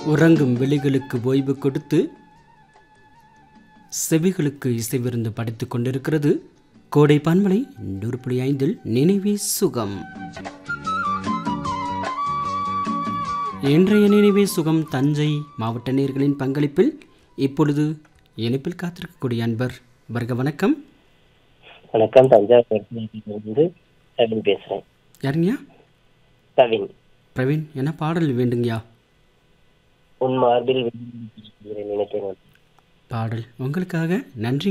உறங்கும் விழிகளுக்கு ஓய்வு கொடுத்து செவிகளுக்கு இசைவிருந்து படைத்துக் கொண்டிருக்கிறது கோடை பன்மலை நூறு புள்ளி ஐந்தில் நினைவே சுகம் இன்றைய நினைவே சுகம் தஞ்சை மாவட்ட நேர்களின் பங்களிப்பில் இப்பொழுது இணைப்பில் காத்திருக்கக்கூடிய அன்பர் வருக வணக்கம் வணக்கம் தஞ்சாவூர் இருந்து கவின் பேசுறேன் யாருங்கய்யா கவின் பிரவீன் என்ன பாடல் வேண்டுங்கய்யா உன் மார்பில் நினைக்கிறேன் பாடல் உங்களுக்காக நன்றி